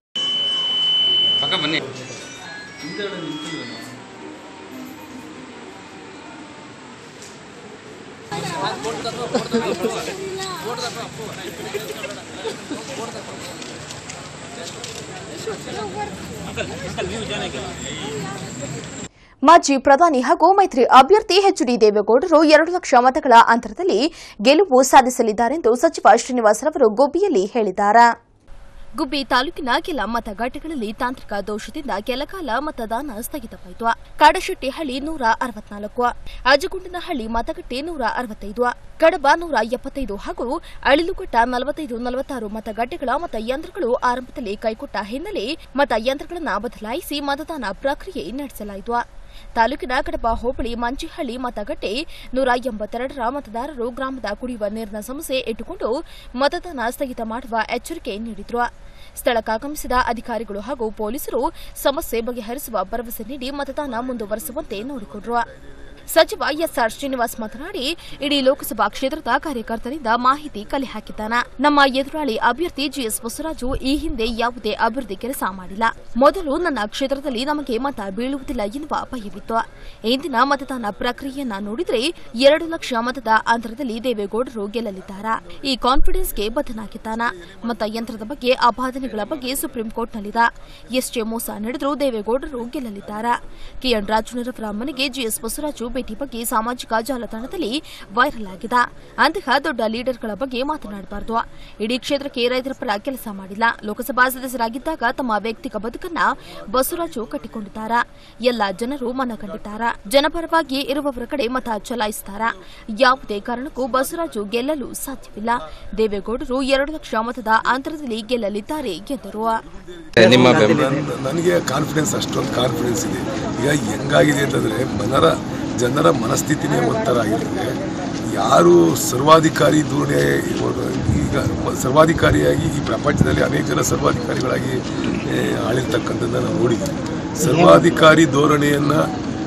ಮಾಜಿ ಪ್ರಧಾನಿ ಹಾಗೂ ಮೈತ್ರಿ ಅಭ್ಯರ್ಥಿ ಎಚ್ಡಿ ದೇವೇಗೌಡರು ಎರಡು ಲಕ್ಷ ಮತಗಳ ಅಂತರದಲ್ಲಿ ಗೆಲುವು ಸಾಧಿಸಲಿದ್ದಾರೆಂದು ಸಚಿವ ಶ್ರೀನಿವಾಸರವರು ಗುಬ್ಬಿಯಲ್ಲಿ ಹೇಳಿದ್ದಾರೆ ಗುಬ್ಬಿ ತಾಲೂಕಿನ ಕೆಲ ಮತಗಟ್ಟೆಗಳಲ್ಲಿ ತಾಂತ್ರಿಕ ದೋಷದಿಂದ ಕೆಲಕಾಲ ಮತದಾನ ಸ್ಥಗಿತವಾಯಿತು ಕಾಡಶೆಟ್ಟಿಹಳ್ಳಿ ನೂರ ಅರವತ್ನಾಲ್ಕು ಅಜಗುಂಡನಹಳ್ಳಿ ಮತಗಟ್ಟೆ ನೂರ ಅರವತ್ತೈದು ಕಡಬ ನೂರ ಎಪ್ಪತ್ತೈದು ಹಾಗೂ ಅಳಿಲುಘಟ್ಟ ನಲವತ್ತೈದು ನಲವತ್ತಾರು ಮತಗಟ್ಟೆಗಳ ಮತಯಂತ್ರಗಳು ಆರಂಭದಲ್ಲಿ ಕೈಕೊಟ್ಟ ಹಿನ್ನೆಲೆ ಮತಯಂತ್ರಗಳನ್ನು ಬದಲಾಯಿಸಿ ಮತದಾನ ಪ್ರಕ್ರಿಯೆ ನಡೆಸಲಾಯಿತು ತಾಲೂಕಿನ ಕಡಪ ಹೋಬಳಿ ಮಂಚಿಹಳ್ಳಿ ಮತಗಟ್ಟೆ ನೂರ ಎಂಬತ್ತೆರಡರ ಮತದಾರರು ಗ್ರಾಮದ ಕುಡಿಯುವ ನೀರಿನ ಸಮಸ್ಯೆ ಇಟ್ಟುಕೊಂಡು ಮತದಾನ ಸ್ಥಗಿತ ಮಾಡುವ ಎಚ್ಚರಿಕೆ ನೀಡಿದ್ರು ಸ್ಥಳಕ್ಕಾಗಮಿಸಿದ ಅಧಿಕಾರಿಗಳು ಹಾಗೂ ಪೊಲೀಸರು ಸಮಸ್ಯೆ ಬಗೆಹರಿಸುವ ಭರವಸೆ ನೀಡಿ ಮತದಾನ ಮುಂದುವರೆಸುವಂತೆ ನೋಡಿಕೊಂಡ್ರು ಸಚಿವ ಎಸ್ಆರ್ ಶ್ರೀನಿವಾಸ್ ಮಾತನಾಡಿ ಇಡೀ ಲೋಕಸಭಾ ಕ್ಷೇತ್ರದ ಕಾರ್ಯಕರ್ತರಿಂದ ಮಾಹಿತಿ ಕಲೆ ಹಾಕಿದ್ದಾನ ನಮ್ಮ ಎದುರಾಳಿ ಅಭ್ಯರ್ಥಿ ಜಿಎಸ್ ಬಸವರಾಜು ಈ ಹಿಂದೆ ಯಾವುದೇ ಅಭಿವೃದ್ಧಿ ಕೆಲಸ ಮಾಡಿಲ್ಲ ಮೊದಲು ನನ್ನ ಕ್ಷೇತ್ರದಲ್ಲಿ ನಮಗೆ ಮತ ಬೀಳುವುದಿಲ್ಲ ಎನ್ನುವ ಭಯವಿತ್ತು ಇಂದಿನ ಮತದಾನ ಪ್ರಕ್ರಿಯೆಯನ್ನ ನೋಡಿದರೆ ಎರಡು ಲಕ್ಷ ಮತದ ಅಂತರದಲ್ಲಿ ದೇವೇಗೌಡರು ಗೆಲ್ಲಲಿದ್ದಾರ ಈ ಕಾನ್ಫಿಡೆನ್ಸ್ಗೆ ಬದ್ಧನಾಗಿದ್ದಾನ ಮತಯಂತ್ರದ ಬಗ್ಗೆ ಅಪಾದನೆಗಳ ಬಗ್ಗೆ ಸುಪ್ರೀಂ ಕೋರ್ಟ್ನಲ್ಲಿದೆ ಎಷ್ಟೇ ಮೋಸ ನಡೆದರೂ ದೇವೇಗೌಡರು ಗೆಲ್ಲಲಿದ್ದಾರ ಕೆಎನ್ ರಾಜುನರವರ ಮನೆಗೆ ಜಿಎಸ್ ಬಸವರಾಜು ಭೇಟಿ ಬಗ್ಗೆ ಸಾಮಾಜಿಕ ಜಾಲತಾಣದಲ್ಲಿ ವೈರಲ್ ಆಗಿದೆ ಅಂತಹ ದೊಡ್ಡ ಲೀಡರ್ಗಳ ಬಗ್ಗೆ ಮಾತನಾಡಬಾರದು ಇಡೀ ಕ್ಷೇತ್ರಕ್ಕೆ ರೈತರ ಪರ ಕೆಲಸ ಮಾಡಿಲ್ಲ ಲೋಕಸಭಾ ಸದಸ್ಯರಾಗಿದ್ದಾಗ ತಮ್ಮ ವ್ಯಕ್ತಿಗ ಬದುಕನ್ನ ಬಸವರಾಜು ಕಟ್ಟಿಕೊಂಡಿದ್ದಾರ ಎಲ್ಲ ಜನರು ಮನಗಂಡಿದ್ದಾರ ಜನಪರವಾಗಿ ಇರುವವರ ಕಡೆ ಮತ ಚಲಾಯಿಸುತ್ತಾರ ಯಾವುದೇ ಕಾರಣಕ್ಕೂ ಬಸವರಾಜು ಗೆಲ್ಲಲು ಸಾಧ್ಯವಿಲ್ಲ ದೇವೇಗೌಡರು ಎರಡು ಲಕ್ಷ ಮತದ ಅಂತರದಲ್ಲಿ ಗೆಲ್ಲಲಿದ್ದಾರೆ ಎಂದರು ನಿಮ್ಮ ಬೆಂಬಲ ನನ್- ನನಗೆ ಕಾನ್ಫಿಡೆನ್ಸ್ ಅಷ್ಟೊಂದು ಕಾನ್ಫಿಡೆನ್ಸ್ ಇದೆ ಈಗ ಹೆಂಗಾಗಿದೆ ಅಂತಂದರೆ ಮನರ ಜನರ ಮನಸ್ಥಿತಿನೇ ಒಂಥರ ಆಗಿರ್ತದೆ ಯಾರು ಸರ್ವಾಧಿಕಾರಿ ಧೋರಣೆ ಇವಾಗ ಈಗ ಸರ್ವಾಧಿಕಾರಿಯಾಗಿ ಈ ಪ್ರಪಂಚದಲ್ಲಿ ಅನೇಕ ಜನ ಸರ್ವಾಧಿಕಾರಿಗಳಾಗಿ ಏ, ಆಳಿರ್ತಕ್ಕಂಥದ್ದನ್ನು ನಾವು ನೋಡಿದ್ದೀವಿ ಸರ್ವಾಧಿಕಾರಿ ಧೋರಣೆಯನ್ನು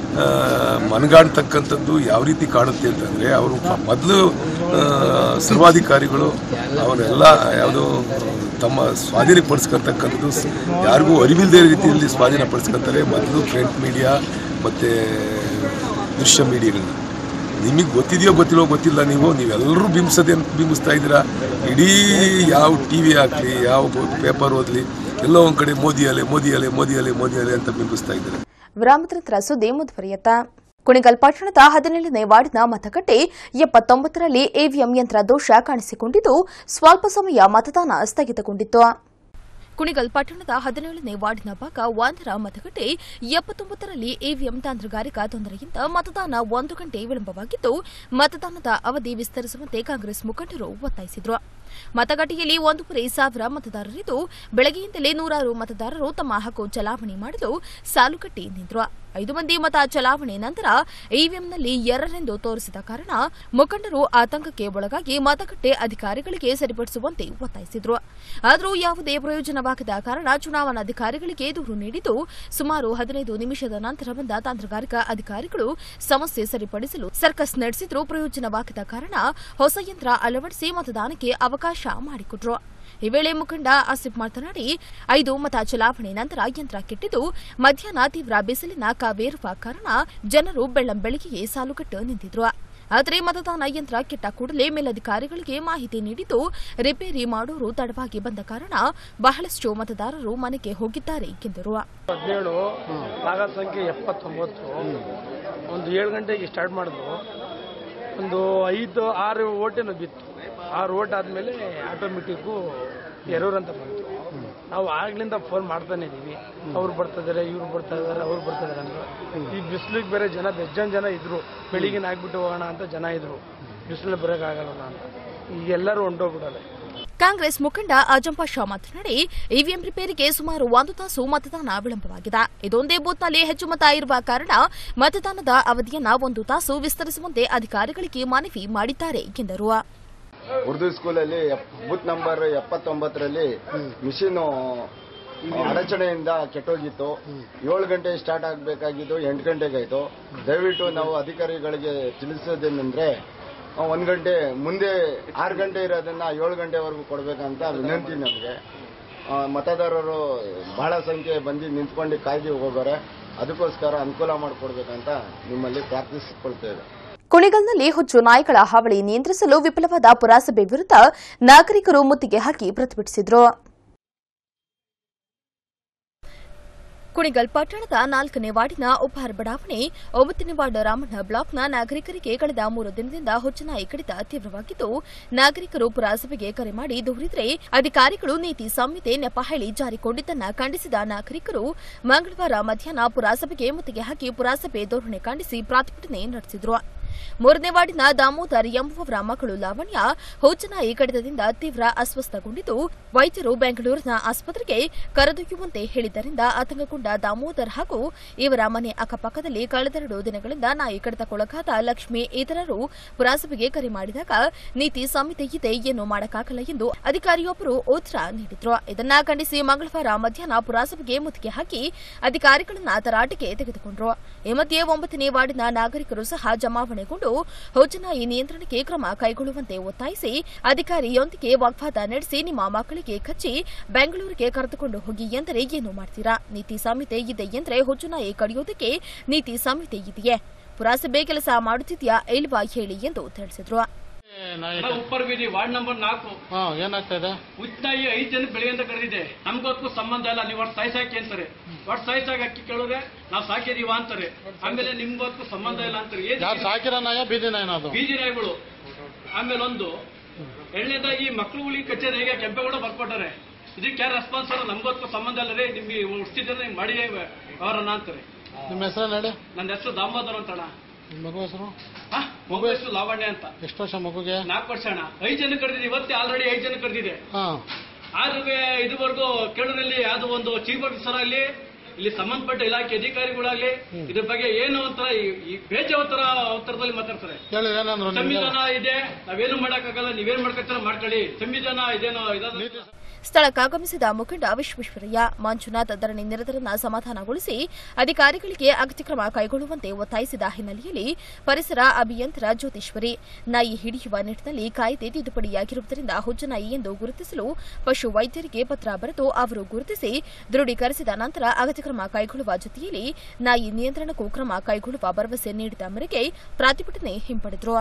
ಮನಗಾಡ್ತಕ್ಕಂಥದ್ದು ಯಾವ ರೀತಿ ಕಾಣುತ್ತೆ ಅಂತಂದರೆ ಅವರು ಮೊದಲು ಸರ್ವಾಧಿಕಾರಿಗಳು ಅವನ್ನೆಲ್ಲ ಯಾವುದೋ ತಮ್ಮ ಸ್ವಾಧೀನಪಡಿಸ್ಕೊಳ್ತಕ್ಕಂಥದ್ದು ಸ್- ಯಾರಿಗೂ ಅರಿವಿಲ್ಲದೆ ರೀತಿಯಲ್ಲಿ ಸ್ವಾಧೀನಪಡಿಸ್ಕೊತಾರೆ ಮೊದಲು ಪ್ರಿಂಟ್ ಮೀಡಿಯಾ ಮತ್ತು ದೃಶ್ಯ ಮೀಡಿಯಾಗಳನ್ನ ನಿಮಗೆ ಗೊತ್ತಿದೆಯೋ ಗೊತ್ತಿಲ್ಲೋ ಗೊತ್ತಿಲ್ಲ ನೀವು ನೀವೆಲ್ಲರೂ ಬಿಂಬಿಸದೆ ಬಿಂಬಿಸ್ತಾ ಇದ್ದೀರಾ ಇಡೀ ಯಾವ ಟಿ ವಿ ಆಗಲಿ ಯಾವ ಪೇಪರ್ ಓದಲಿ ಎಲ್ಲೋ ಒಂದು ಕಡೆ ಮೋದಿ ಅಲೆ ಮೋದಿ ಅಲೆ ಮೋದಿ ಅಲೆ ಮೋದಿ ಅಲೆ ಅಂತ ಬಿಂಬಿಸ್ತಾ ಇದ್ದಾರೆ ವಿರಾಮದ ನಂತರ ಸುದ್ದಿ ಮುಂದುವರಿಯುತ್ತಾ ಕುಣಿಗಲ್ ಪಟ್ಟಣದ ಹದಿನೇಳನೇ ವಾರ್ಡಿನ ಮತಗಟ್ಟೆ ಎಪ್ಪತ್ತೊಂಬತ್ತರಲ್ಲಿ ಇವಿಎಂ ಯಂತ್ರ ದೋಷ ಕಾಣಿಸಿಕೊಂಡಿದ್ದು ಸ್ವಲ್ಪ ಸಮಯ ಮತದಾನ ಸ್ಥಗಿತಗೊಂಡಿತ್ತು ಕುಣಿಗಲ್ ಪಟ್ಟಣದ ಹದಿನೇಳನೇ ವಾರ್ಡಿನ ಭಾಗ ಒಂದರ ಮತಗಟ್ಟೆ ಎಪ್ಪತ್ತೊಂಬತ್ತರಲ್ಲಿ ಇವಿಎಂ ತಾಂತ್ರಿಗಾರಿಕಾ ತೊಂದರೆಯಿಂದ ಮತದಾನ ಒಂದು ಗಂಟೆ ವಿಳಂಬವಾಗಿದ್ದು ಮತದಾನದ ಅವಧಿ ವಿಸ್ತರಿಸುವಂತೆ ಕಾಂಗ್ರೆಸ್ ಮುಖಂಡರು ಒತ್ತಾಯಿಸಿದರು ಮತಗಟ್ಟೆಯಲ್ಲಿ ಒಂದೂವರೆ ಸಾವಿರ ಮತದಾರರಿದ್ದು ಬೆಳಗ್ಗೆಯಿಂದಲೇ ನೂರಾರು ಮತದಾರರು ತಮ್ಮ ಹಕ್ಕು ಚಲಾವಣೆ ಮಾಡಲು ಸಾಲುಗಟ್ಟಿ ನಿಂತರು ಐದು ಮಂದಿ ಮತ ಚಲಾವಣೆ ನಂತರ ಇವಿಎಂನಲ್ಲಿ ಎರರೆಂದು ತೋರಿಸಿದ ಕಾರಣ ಮುಖಂಡರು ಆತಂಕಕ್ಕೆ ಒಳಗಾಗಿ ಮತಗಟ್ಟೆ ಅಧಿಕಾರಿಗಳಿಗೆ ಸರಿಪಡಿಸುವಂತೆ ಒತ್ತಾಯಿಸಿದ್ರು ಆದರೂ ಯಾವುದೇ ಪ್ರಯೋಜನವಾಗದ ಕಾರಣ ಚುನಾವಣಾಧಿಕಾರಿಗಳಿಗೆ ದೂರು ನೀಡಿದ್ದು ಸುಮಾರು ಹದಿನೈದು ನಿಮಿಷದ ನಂತರ ಬಂದ ತಾಂತ್ರಿಕಾರಿಕಾ ಅಧಿಕಾರಿಗಳು ಸಮಸ್ಯೆ ಸರಿಪಡಿಸಲು ಸರ್ಕಸ್ ನಡೆಸಿದ್ರೂ ಪ್ರಯೋಜನವಾಗದ ಕಾರಣ ಹೊಸ ಯಂತ್ರ ಅಳವಡಿಸಿ ಮತದಾನಕ್ಕೆ ಅವಕಾಶ ಮಾಡಿಕೊಟ್ರು ಈ ವೇಳೆ ಮುಖಂಡ ಆಸಿಫ್ ಮಾತನಾಡಿ ಐದು ಮತ ಚಲಾವಣೆ ನಂತರ ಯಂತ್ರ ಕೆಟ್ಟಿದ್ದು ಮಧ್ಯಾಹ್ನ ತೀವ್ರ ಬಿಸಿಲಿನ ಕಾವೇರುವ ಕಾರಣ ಜನರು ಬೆಳ್ಳಂ ಬೆಳಗ್ಗೆಯೇ ಸಾಲುಗಟ್ಟು ನಿಂತಿದ್ರು ಆದರೆ ಮತದಾನ ಯಂತ್ರ ಕೆಟ್ಟ ಕೂಡಲೇ ಮೇಲಧಿಕಾರಿಗಳಿಗೆ ಮಾಹಿತಿ ನೀಡಿದ್ದು ರಿಪೇರಿ ಮಾಡೋರು ತಡವಾಗಿ ಬಂದ ಕಾರಣ ಬಹಳಷ್ಟು ಮತದಾರರು ಮನೆಗೆ ಹೋಗಿದ್ದಾರೆ ಎಂದರು ಹದಿನೇಳು ಭಾಗ ಸಂಖ್ಯೆ ಎಪ್ಪತ್ತೊಂಬತ್ತು ಒಂದು ಏಳು ಗಂಟೆಗೆ ಸ್ಟಾರ್ಟ್ ಮಾಡಿದ್ರು ಒಂದು ಐದು ಆರು ಓಟೇನು ಬಿತ್ತು ಆರು ಓಟ್ ಆದಮೇಲೆ ಆಟೋಮೆಟಿಕ್ಕು ಎರೂರ್ ಅಂತ ಬಂತು ನಾವು ಆಗ್ಲಿಂದ ಫೋನ್ ಮಾಡ್ತಾನೆ ಇದೀವಿ ಅವ್ರು ಬರ್ತಾ ಇದಾರೆ ಇವ್ರು ಬರ್ತಾ ಇದಾರೆ ಅವ್ರು ಬರ್ತಾ ಇದಾರೆ ಅಂತ ಈ ಬಿಸಿಲಿಗೆ ಬೇರೆ ಜನ ಬೆಜ್ಜನ್ ಜನ ಇದ್ರು ಬೆಳಿಗ್ಗೆ ಆಗ್ಬಿಟ್ಟು ಹೋಗೋಣ ಅಂತ ಜನ ಇದ್ರು ಬಿಸಿಲು ಬರೋಕ್ಕಾಗಲ್ಲ ಅಂತ ಈಗ ಎಲ್ಲರೂ ಹೊಂಟೋಗ್ಬಿಡಲ್ಲ ಕಾಂಗ್ರೆಸ್ ಮುಖಂಡ ಅಜಂಪಾ ಶಾ ಮಾತನಾಡಿ ಇವಿಎಂ ರಿಪೇರಿಗೆ ಸುಮಾರು ಒಂದು ತಾಸು ಮತದಾನ ವಿಳಂಬವಾಗಿದೆ ಇದೊಂದೇ ಬೂತ್ನಲ್ಲಿ ಹೆಚ್ಚು ಮತ ಇರುವ ಕಾರಣ ಮತದಾನದ ಅವಧಿಯನ್ನ ಒಂದು ತಾಸು ವಿಸ್ತರಿಸುವಂತೆ ಅಧಿಕಾರಿಗಳಿಗೆ ಮನವಿ ಮಾಡಿದ್ದಾರೆ ಎಂದರು ಉರ್ದು ಸ್ಕೂಲಲ್ಲಿ ಎಪ್- ಬೂತ್ ನಂಬರ್ ಎಪ್ಪತ್ತೊಂಬತ್ತರಲ್ಲಿ ಮಿಷಿನ್ ಅಡಚಣೆಯಿಂದ ಕೆಟ್ಟೋಗಿತ್ತು ಏಳು ಗಂಟೆ ಸ್ಟಾರ್ಟ್ ಆಗಬೇಕಾಗಿದ್ದು ಎಂಟು ಗಂಟೆಗಾಯ್ತು ದಯವಿಟ್ಟು ನಾವು ಅಧಿಕಾರಿಗಳಿಗೆ ತಿಳಿಸೋದೇನೆಂದ್ರೆ ಆ, ಒಂದ್ ಗಂಟೆ ಮುಂದೆ ಆರು ಗಂಟೆ ಇರೋದನ್ನ ಏಳು ಗಂಟೆವರೆಗೂ ಕೊಡಬೇಕಂತ ವಿನಂತಿ ನಮಗೆ ಮತದಾರರು ಬಹಳ ಸಂಖ್ಯೆ ಬಂದು ನಿಂತ್ಕೊಂಡು ಕಾಯ್ದು ಹೋಗೋರೆ ಅದಕ್ಕೋಸ್ಕರ ಅನುಕೂಲ ಮಾಡಿಕೊಡ್ಬೇಕಂತ ನಿಮ್ಮಲ್ಲಿ ಪ್ರಾರ್ಥಿಸಿಕೊಳ್ತೇವೆ ಕುಣಿಗಲ್ನಲ್ಲಿ ಹುಚ್ಚು ನಾಯಿಗಳ ಹಾವಳಿ ನಿಯಂತ್ರಿಸಲು ವಿಫಲವಾದ ಪುರಸಭೆ ವಿರುದ್ಧ ನಾಗರಿಕರು ಮುತ್ತಿಗೆ ಹಾಕಿ ಪ್ರತಿಭಟಿಸಿದರು ಕುಣಿಗಲ್ ಪಟ್ಟಣದ ನಾಲ್ಕನೇ ವಾರ್ಡಿನ ಉಪಹಾರ ಬಡಾವಣೆ ಒಂಬತ್ತನೇ ವಾರ್ಡ್ ರಾಮಣ್ಣ ಬ್ಲಾಕ್ನ ನಾಗರಿಕರಿಗೆ ಕಳೆದ ಮೂರು ದಿನದಿಂದ ಹುಚ್ಚುನಾಯಿ ಕಡಿತ ತೀವ್ರವಾಗಿದ್ದು ನಾಗರಿಕರು ಪುರಸಭೆಗೆ ಕರೆ ಮಾಡಿ ದೂರಿದ್ರೆ ಅಧಿಕಾರಿಗಳು ನೀತಿ ಸಂಹಿತೆ ನೆಪ ಹೇಳಿ ಜಾರಿಕೊಂಡಿದ್ದನ್ನ ಖಂಡಿಸಿದ ನಾಗರಿಕರು ಮಂಗಳವಾರ ಮಧ್ಯಾಹ್ನ ಪುರಸಭೆಗೆ ಮುತ್ತಿಗೆ ಹಾಕಿ ಪುರಸಭೆ ಧೋರಣೆ ಖಂಡಿಸಿ ಪ್ರತಿಭಟನೆ ನಡೆಸಿದ್ರು ಮೂರನೇ ವಾರ್ಡಿನ ದಾಮೋದರ್ ಎಂಬುವವರ ಮಗಳು ಲಾವಣ್ಯ ಹುಚ್ಚನಾಯಿ ಕಡಿತದಿಂದ ತೀವ್ರ ಅಸ್ವಸ್ಥಗೊಂಡಿದ್ದು ವೈದ್ಯರು ಬೆಂಗಳೂರಿನ ಆಸ್ಪತ್ರೆಗೆ ಕರೆದೊಯ್ಯುವಂತೆ ಹೇಳಿದ್ದರಿಂದ ಆತಂಕಗೊಂಡ ದಾಮೋದರ್ ಹಾಗೂ ಇವರ ಮನೆ ಅಕ್ಕಪಕ್ಕದಲ್ಲಿ ಕಳೆದೆರಡು ದಿನಗಳಿಂದ ನಾಯಿ ಕಡಿತಕ್ಕೊಳಗಾದ ಲಕ್ಷ್ಮಿ ಇತರರು ಪುರಸಭೆಗೆ ಕರೆ ಮಾಡಿದಾಗ ನೀತಿ ಸಂಹಿತೆ ಇದೆ ಏನು ಮಾಡಕ್ಕಾಗಲ್ಲ ಎಂದು ಅಧಿಕಾರಿಯೊಬ್ಬರು ಉತ್ತರ ನೀಡಿದ್ರು ಇದನ್ನ ಖಂಡಿಸಿ ಮಂಗಳವಾರ ಮಧ್ಯಾಹ್ನ ಪುರಸಭೆಗೆ ಮುತ್ತಿಗೆ ಹಾಕಿ ಅಧಿಕಾರಿಗಳನ್ನ ತರಾಟೆಗೆ ತೆಗೆದುಕೊಂಡ್ರು ಈ ಮಧ್ಯೆ ಒಂಬತ್ತನೇ ವಾರ್ಡಿನ ನಾಗರಿಕರು ಸಹ ಜಮಾವಣೆಗೊಂಡು ಹುಚ್ಚನಾಯಿ ನಿಯಂತ್ರಣಕ್ಕೆ ಕ್ರಮ ಕೈಗೊಳ್ಳುವಂತೆ ಒತ್ತಾಯಿಸಿ ಅಧಿಕಾರಿಯೊಂದಿಗೆ ವಾಗ್ವಾದ ನಡೆಸಿ ನಿಮ್ಮ ಮಕ್ಕಳಿಗೆ ಕಚ್ಚಿ ಬೆಂಗಳೂರಿಗೆ ಕರೆದುಕೊಂಡು ಹೋಗಿ ಎಂದರೆ ಏನು ಮಾಡ್ತೀರಾ ನೀತಿ ಸಂಹಿತೆ ಇದೆ ಎಂದ್ರೆ ಹುಚ್ಚುನಾಯಿ ಕಡಿಯೋದಕ್ಕೆ ನೀತಿ ಸಂಹಿತೆ ಇದೆಯೇ ಪುರಸಭೆ ಕೆಲಸ ಮಾಡುತ್ತಿದ್ಯಾ ಇಲ್ವಾ ಹೇಳಿ ಎಂದು ತಿಳಿಸಿದ್ರು ಉಪ್ಪರ್ ಬೀದಿ ವಾರ್ಡ್ ನಂಬರ್ ನಾಲ್ಕು ಏನಾಗ್ತಾ ಇದೆ ಉಚ್ಚಾಯಿ ಐದು ಜನ ಬೆಳಗ್ಗೆಯಿಂದ ಕರೆದಿದೆ ನಮ್ಗೊತ್ತು ಸಂಬಂಧ ಇಲ್ಲ ನೀವು ಒಟ್ಟು ಸಾಯಿ ಸಾಕಿ ಅಂತಾರೆ ಒಟ್ಟು ಸಾಯಿ ಸಾಕಿ ಅಕ್ಕಿ ಕೇಳಿದ್ರೆ ನಾವು ಸಾಕಿದೀವ ಅಂತಾರೆ ಆಮೇಲೆ ನಿಮ್ಗೊತ್ತು ಸಂಬಂಧ ಇಲ್ಲ ಅಂತಾರೆ ಏನ್ ಯಾರು ಸಾಕಿರೋ ನಾಯ ಬೀದಿ ನಾಯನ ಅದು ಬೀದಿ ನಾಯಿಗಳು ಆಮೇಲೆ ಒಂದು ಎರಡನೇದಾಗಿ ಮಕ್ಳುಗಳಿಗೆ ಕಚೇರಿ ಹೇಗೆ ಕೆಂಪೇಗೌಡ ಬರ್ಕೊಟ್ಟಾರೆ ಇದಕ್ಕೆ ಯಾರು ರೆಸ್ಪಾನ್ಸ್ ಅಲ್ಲ ನಮ್ಗೊತ್ತು ಸಂಬಂಧ ಇಲ್ಲ ರೀ ನಿಮ್ಗೆ ಉಡ್ತಿದ್ರೆ ನಿಮ್ಗೆ ಮಾಡಿ ಅವರನ್ನ ಅಂತಾರೆ ನಿಮ್ಮ ಹೆಸರು ನಡೆ ನನ್ನ ಹೆಸರು ದಾಮೋದರ್ ಅಂತಣ್ಣ ನಿಮ್ಮ ಮಗು ಹೆಸರು ಹಾ, ಮಗು ಹೆಸರು ಲಾವಣ್ಯ ಅಂತ ಎಷ್ಟು ವರ್ಷ ಮಗುಗೆ ನಾಲ್ಕು ವರ್ಷ ಅಣ್ಣ ಐದು ಜನ ಕರೆದಿದೆ ಇವತ್ತೇ ಆಲ್ರೆಡಿ ಐದು ಜನ ಕರೆದಿದೆ ಹಾ ಆದ್ರೆ ಇದುವರೆಗೂ ಕೇಳೋದ್ರಲ್ಲಿ ಯಾವ್ದು ಒಂದು ಚೀಫ್ ಆಫೀಸರ್ ಆಗಲಿ ಇಲ್ಲಿ ಸಂಬಂಧಪಟ್ಟ ಇಲಾಖೆ ಅಧಿಕಾರಿಗಳಾಗ್ಲಿ ಇದ್ರ ಬಗ್ಗೆ ಏನು ಒಂಥರ ಈ- ಈ ಬೇಜಾವತರ ಅವತರದಲ್ಲಿ ಮಾತಾಡ್ತಾರೆ ಕೇಳಿ ಏನಂದ್ರು ನಿಮ್ಗೆ? ಸಂವಿಧಾನ ಇದೆ ನಾವೇನು ಮಾಡಕ್ಕಾಗಲ್ಲ ನೀವೇನ್ ಮಾಡ್ಕೊತೀರ ಮಾಡ್ಕೊಳ್ಳಿ ಸಂವಿಧಾನ ಇದೇನೋ ಇದಾದ ಸ್ಥಳಕ್ಕಾಗಮಿಸಿದ ಮುಖಂಡ ವಿಶ್ವೇಶ್ವರಯ್ಯ ಮಂಜುನಾಥ್ ಧರಣಿ ನಿರತರನ್ನ ಸಮಾಧಾನಗೊಳಿಸಿ ಅಧಿಕಾರಿಗಳಿಗೆ ಅಗತ್ಯ ಕ್ರಮ ಕೈಗೊಳ್ಳುವಂತೆ ಒತ್ತಾಯಿಸಿದ ಹಿನ್ನೆಲೆಯಲ್ಲಿ ಪರಿಸರ ಅಭಿಯಂತರ ಜ್ಯೋತಿಶ್ವರಿ ನಾಯಿ ಹಿಡಿಯುವ ನಿಟ್ಟಿನಲ್ಲಿ ಕಾಯ್ದೆ ತಿದ್ದುಪಡಿಯಾಗಿರುವುದರಿಂದ ಹುಚ್ಚನಾಯಿ ಎಂದು ಗುರುತಿಸಲು ಪಶು ವೈದ್ಯರಿಗೆ ಪತ್ರ ಬರೆದು ಅವರು ಗುರುತಿಸಿ ದೃಢೀಕರಿಸಿದ ನಂತರ ಅಗತ್ಯ ಕ್ರಮ ಕೈಗೊಳ್ಳುವ ಜೊತೆಯಲ್ಲಿ ನಾಯಿ ನಿಯಂತ್ರಣಕ್ಕೂ ಕ್ರಮ ಕೈಗೊಳ್ಳುವ ಭರವಸೆ ನೀಡಿದ ಮೇರೆಗೆ ಪ್ರತಿಭಟನೆ ಹಿಂಪಡೆದರು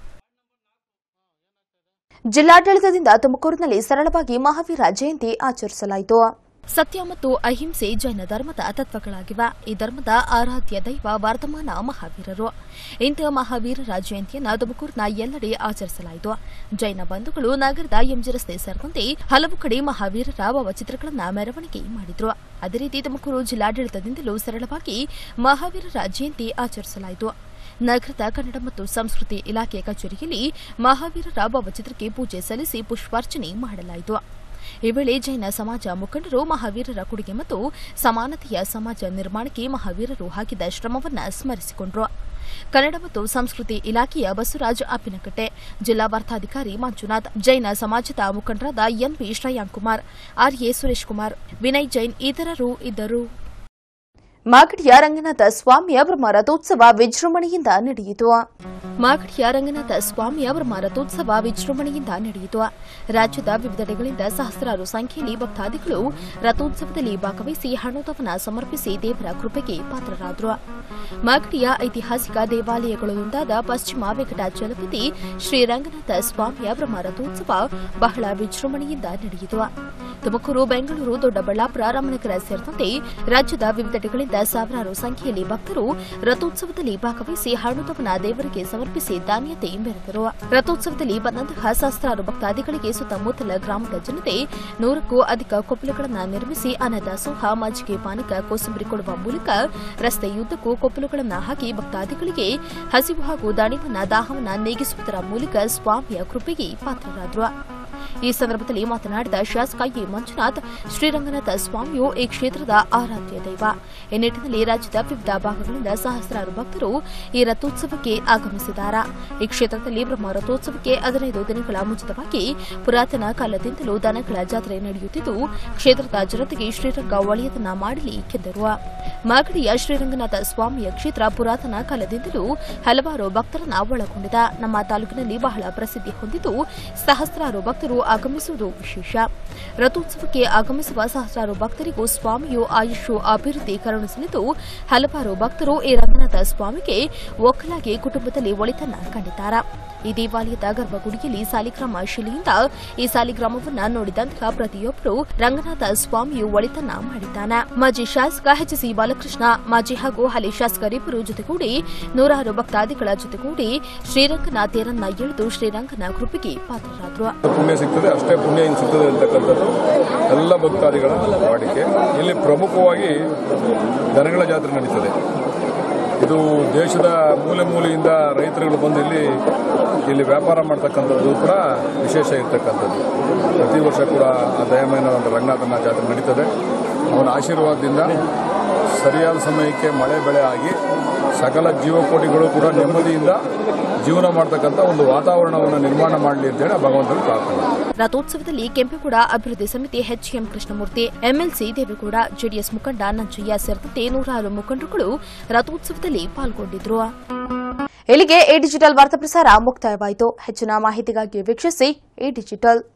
ಜಿಲ್ಲಾಡಳಿತದಿಂದ ತುಮಕೂರಿನಲ್ಲಿ ಸರಳವಾಗಿ ಮಹಾವೀರ ಜಯಂತಿ ಆಚರಿಸಲಾಯಿತು ಸತ್ಯ ಮತ್ತು ಅಹಿಂಸೆ ಜೈನ ಧರ್ಮದ ತತ್ವಗಳಾಗಿವೆ ಈ ಧರ್ಮದ ಆರಾಧ್ಯ ದೈವ ವರ್ತಮಾನ ಮಹಾವೀರರು ಇಂತಹ ಮಹಾವೀರರ ಜಯಂತಿಯನ್ನು ತುಮಕೂರಿನ ಎಲ್ಲೆಡೆ ಆಚರಿಸಲಾಯಿತು ಜೈನ ಬಂಧುಗಳು ನಗರದ ಎಂಜಿ ರಸ್ತೆ ಸೇರಿದಂತೆ ಹಲವು ಕಡೆ ಮಹಾವೀರರ ಭಾವಚಿತ್ರಗಳನ್ನು ಮೆರವಣಿಗೆ ಮಾಡಿದ್ರು ಅದೇ ರೀತಿ ತುಮಕೂರು ಜಿಲ್ಲಾಡಳಿತದಿಂದಲೂ ಸರಳವಾಗಿ ಮಹಾವೀರರ ಜಯಂತಿ ಆಚರಿಸಲಾಯಿತು ನಗರದ ಕನ್ನಡ ಮತ್ತು ಸಂಸ್ಕೃತಿ ಇಲಾಖೆ ಕಚೇರಿಯಲ್ಲಿ ಮಹಾವೀರರ ಭಾವಚಿತ್ರಕ್ಕೆ ಪೂಜೆ ಸಲ್ಲಿಸಿ ಪುಷ್ಪಾರ್ಚನೆ ಮಾಡಲಾಯಿತು ಈ ವೇಳೆ ಜೈನ ಸಮಾಜ ಮುಖಂಡರು ಮಹಾವೀರರ ಕೊಡುಗೆ ಮತ್ತು ಸಮಾನತೆಯ ಸಮಾಜ ನಿರ್ಮಾಣಕ್ಕೆ ಮಹಾವೀರರು ಹಾಕಿದ ಶ್ರಮವನ್ನು ಸ್ಮರಿಸಿಕೊಂಡರು ಕನ್ನಡ ಮತ್ತು ಸಂಸ್ಕೃತಿ ಇಲಾಖೆಯ ಬಸವರಾಜ್ ಅಪ್ಪಿನಕಟ್ಟೆ ಜಿಲ್ಲಾ ವಾರ್ತಾಧಿಕಾರಿ ಮಂಜುನಾಥ್ ಜೈನ ಸಮಾಜದ ಮುಖಂಡರಾದ ಎನ್ಪಿ ಶ್ರೇಯಾಂಕ್ ಕುಮಾರ್ ಆರ್ಎ ಸುರೇಶ್ ಕುಮಾರ್ ವಿನಯ್ ಜೈನ್ ಇತರರು ಇದ್ದರು ಮಾಗಡಿಯ ರಂಗನಾಥ ಸ್ವಾಮಿಯ ಬ್ರಹ್ಮ ರಥೋತ್ಸವ ವಿಜೃಂಭಣೆಯಿಂದ ನಡೆಯಿತು ಮಾಗಡಿಯ ರಂಗನಾಥ ಸ್ವಾಮಿಯ ಬ್ರಹ್ಮ ರಥೋತ್ಸವ ವಿಜೃಂಭಣೆಯಿಂದ ನಡೆಯಿತು ರಾಜ್ಯದ ವಿವಿಧೆಡೆಗಳಿಂದ ಸಹಸ್ರಾರು ಸಂಖ್ಯೆಯಲ್ಲಿ ಭಕ್ತಾದಿಗಳು ರಥೋತ್ಸವದಲ್ಲಿ ಭಾಗವಹಿಸಿ ಹಣೋದವನ ಸಮರ್ಪಿಸಿ ದೇವರ ಕೃಪೆಗೆ ಪಾತ್ರರಾದರು ಮಾಗಡಿಯ ಐತಿಹಾಸಿಕ ದೇವಾಲಯಗಳೊಂದಾದ ಪಶ್ಚಿಮ ವೆಂಕಟಾಚಲಪತಿ ಶ್ರೀರಂಗನಾಥ ಸ್ವಾಮಿಯ ಬ್ರಹ್ಮ ರಥೋತ್ಸವ ಬಹಳ ವಿಜೃಂಭಣೆಯಿಂದ ನಡೆಯಿತು ತುಮಕೂರು ಬೆಂಗಳೂರು ದೊಡ್ಡಬಳ್ಳಾಪುರ ರಾಮನಗರ ಸೇರಿದಂತೆ ರಾಜ್ಯದ ವಿವಿಧೆಡೆಗಳಿಂದ ಜಿಲ್ಲೆಯಿಂದ ಸಾವಿರಾರು ಸಂಖ್ಯೆಯಲ್ಲಿ ಭಕ್ತರು ರಥೋತ್ಸವದಲ್ಲಿ ಭಾಗವಹಿಸಿ ಹಣ್ಣುತವನ ದೇವರಿಗೆ ಸಮರ್ಪಿಸಿ ಧಾನ್ಯತೆ ಮೆರೆದರು ರಥೋತ್ಸವದಲ್ಲಿ ಬಂದಂತಹ ಸಹಸ್ರಾರು ಭಕ್ತಾದಿಗಳಿಗೆ ಸುತ್ತಮುತ್ತಲ ಗ್ರಾಮದ ಜನತೆ ನೂರಕ್ಕೂ ಅಧಿಕ ಕೊಪ್ಪಲುಗಳನ್ನು ನಿರ್ಮಿಸಿ ಅನ್ನದಾಸೋಹ ಮಜ್ಜಿಗೆ ಪಾನಕ ಕೋಸಂಬರಿ ಕೊಡುವ ಮೂಲಕ ರಸ್ತೆಯುದ್ದಕ್ಕೂ ಕೊಪ್ಪಲುಗಳನ್ನು ಹಾಕಿ ಭಕ್ತಾದಿಗಳಿಗೆ ಹಸಿವು ಹಾಗೂ ದಾಣಿವನ್ನ ದಾಹವನ್ನ ನೀಗಿಸುವುದರ ಮೂಲಕ ಸ್ವಾಮಿಯ ಕೃಪೆಗೆ ಪಾತ್ರರಾದರು ಈ ಸಂದರ್ಭದಲ್ಲಿ ಮಾತನಾಡಿದ ಶಾಸಕ ಎ ಮಂಜುನಾಥ್ ಶ್ರೀರಂಗನಾಥ ಸ್ವಾಮಿಯು ಈ ಕ್ಷೇತ್ರದ ಆರಾಧ್ಯ ದೈವ ಈ ನಿಟ್ಟಿನಲ್ಲಿ ರಾಜ್ಯದ ವಿವಿಧ ಭಾಗಗಳಿಂದ ಸಹಸ್ರಾರು ಭಕ್ತರು ಈ ರಥೋತ್ಸವಕ್ಕೆ ಆಗಮಿಸಿದ್ದಾರೆ ಈ ಕ್ಷೇತ್ರದಲ್ಲಿ ಬ್ರಹ್ಮ ರಥೋತ್ಸವಕ್ಕೆ ಹದಿನೈದು ದಿನಗಳ ಮುಂಚಿತವಾಗಿ ಪುರಾತನ ಕಾಲದಿಂದಲೂ ದನಗಳ ಜಾತ್ರೆ ನಡೆಯುತ್ತಿದ್ದು ಕ್ಷೇತ್ರದ ಜನತೆಗೆ ಶ್ರೀರಂಗ ಒಳ್ಳೆಯದನ್ನ ಮಾಡಲಿ ಎಂದರು ಮಾಗಡಿಯ ಶ್ರೀರಂಗನಾಥ ಸ್ವಾಮಿಯ ಕ್ಷೇತ್ರ ಪುರಾತನ ಕಾಲದಿಂದಲೂ ಹಲವಾರು ಭಕ್ತರನ್ನ ಒಳಗೊಂಡಿದೆ ನಮ್ಮ ತಾಲೂಕಿನಲ್ಲಿ ಬಹಳ ಪ್ರಸಿದ್ಧಿ ಹೊಂದಿದ್ದು ಸಹಸ್ರಾರು ಭಕ್ತರು ಆಗಮಿಸುವುದು ವಿಶೇಷ ರಥೋತ್ಸವಕ್ಕೆ ಆಗಮಿಸುವ ಸಹಸ್ರಾರು ಭಕ್ತರಿಗೂ ಸ್ವಾಮಿಯು ಆಯುಷು ಅಭಿವೃದ್ಧಿ ಕರುಣಿಸಲಿದ್ದು ಹಲವಾರು ಭಕ್ತರು ಈ ರಂಗನಾಥ ಸ್ವಾಮಿಗೆ ಒಕ್ಕಲಾಗಿ ಕುಟುಂಬದಲ್ಲಿ ಒಳಿತನ್ನ ಕಂಡಿದ್ದಾರೆ ಈ ದೇವಾಲಯದ ಗರ್ಭಗುಡಿಯಲ್ಲಿ ಸಾಲಿಗ್ರಾಮ ಶಿಲೆಯಿಂದ ಈ ಸಾಲಿಗ್ರಾಮವನ್ನ ನೋಡಿದಂತಹ ಪ್ರತಿಯೊಬ್ಬರು ರಂಗನಾಥ ಸ್ವಾಮಿಯು ಒಳಿತನ್ನ ಮಾಡಿದ್ದಾನೆ ಮಾಜಿ ಶಾಸಕ ಎಚ್ ಸಿ ಬಾಲಕೃಷ್ಣ ಮಾಜಿ ಹಾಗೂ ಹಾಲಿ ಶಾಸಕರಿಬ್ಬರು ಜೊತೆಗೂಡಿ ನೂರಾರು ಭಕ್ತಾದಿಗಳ ಜೊತೆಗೂಡಿ ಶ್ರೀರಂಗನಾಥೇರನ್ನ ಎಳೆದು ಶ್ರೀರಂಗನ ಕೃಪೆಗೆ ಪಾತ್ರರಾದರು ಪುಣ್ಯ ಸಿಗ್ತದೆ ಅಷ್ಟೇ ಪುಣ್ಯ ಇನ್ನು ಸಿಗ್ತದೆ ಅಂತಕ್ಕಂಥದ್ದು ಎಲ್ಲ ಭಕ್ತಾದಿಗಳ ವಾಡಿಕೆ ಇಲ್ಲಿ ಪ್ರಮುಖವಾಗಿ ದನಗಳ ಜಾತ್ರೆ ನಡೀತದೆ ಇದು ದೇಶದ ಮೂಲೆ ಮೂಲೆಯಿಂದ ರೈತರುಗಳು ಬಂದು ಇಲ್ಲಿ ಇಲ್ಲಿ ವ್ಯಾಪಾರ ಮಾಡ್ತಕ್ಕಂಥದ್ದು ಕೂಡ ವಿಶೇಷ ಇರ್ತಕ್ಕಂಥದ್ದು ಪ್ರತಿ ವರ್ಷ ಕೂಡ ಆ ದಯಮಯನ ಒಂದು ರಂಗನಾಥನ ಜಾತ್ರೆ ನಡೀತದೆ ಅವನ ಆಶೀರ್ವಾದದಿಂದ ಸರಿಯಾದ ಸಮಯಕ್ಕೆ ಮಳೆ ಬೆಳೆ ಆಗಿ ಸಕಲ ಜೀವಕೋಟಿಗಳು ಕೂಡ ನೆಮ್ಮದಿಯಿಂದ ಜೀವನ ಮಾಡ್ತಕ್ಕಂಥ ಒಂದು ವಾತಾವರಣವನ್ನು ನಿರ್ಮಾಣ ಮಾಡಲಿ ಅಂತೇಳಿ ಆ ಭಗವಂತನ ಪ್ರಾರ್ಥನೆ ರಥೋತ್ಸವದಲ್ಲಿ ಕೆಂಪೇಗೌಡ ಅಭಿವೃದ್ಧಿ ಸಮಿತಿ H M Krishnamurthy MLC Devegowda JDS ಮುಖಂಡ ನಂಜಯ್ಯ ಸೇರಿದಂತೆ ನೂರಾರು ಮುಖಂಡರುಗಳು ರಥೋತ್ಸವದಲ್ಲಿ ಪಾಲ್ಗೊಂಡಿದ್ರು ಇಲ್ಲಿಗೆ ಎ ಡಿಜಿಟಲ್ ವಾರ್ತಾ ಪ್ರಸಾರ ಮುಕ್ತಾಯವಾಯಿತು ಹೆಚ್ಚಿನ ಮಾಹಿತಿಗಾಗಿ ವೀಕ್ಷಿಸಿ ಎ ಡಿಜಿಟಲ್